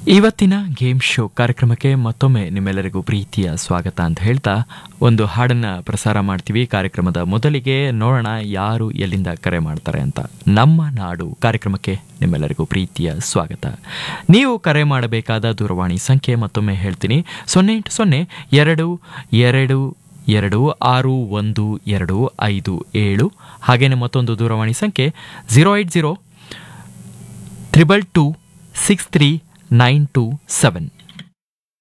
ಇವತ್ತಿನ game show ಕಾರ್ಯಕ್ರಮಕ್ಕೆ ಮತ್ತೊಮ್ಮೆ ನಿಮ್ಮೆಲ್ಲರಿಗೂ ಪ್ರೀತಿಯ ಸ್ವಾಗತ ಅಂತ ಹೇಳ್ತಾ ಒಂದು ಹಾಡನ್ನ ಪ್ರಸಾರ ಮಾಡ್ತೀವಿ ಕಾರ್ಯಕ್ರಮದ ಮೊದಲಿಗೆ ನೋಡೋಣ ಯಾರು ಎಲ್ಲಿಂದ ಕರೆ ಮಾಡ್ತಾರೆ ಅಂತ ನಮ್ಮ ನಾಡು ಕಾರ್ಯಕ್ರಮಕ್ಕೆ ನಿಮ್ಮೆಲ್ಲರಿಗೂ ಪ್ರೀತಿಯ ಸ್ವಾಗತ ನೀವು ಕರೆ ಮಾಡಬೇಕಾದ ದೂರವಾಣಿ ಸಂಖ್ಯೆ ಮತ್ತೊಮ್ಮೆ ಹೇಳ್ತೀನಿ ಸೊನ್ನೆ ಎಂಟು ಸೊನ್ನೆ ಎರಡು ಎರಡು ಎರಡು ಆರು ಒಂದು ಎರಡು ಐದು ಏಳು ಹಾಗೆಯೇ ಮತ್ತೊಂದು ದೂರವಾಣಿ ಸಂಖ್ಯೆ zero eight zero triple two six three nine two seven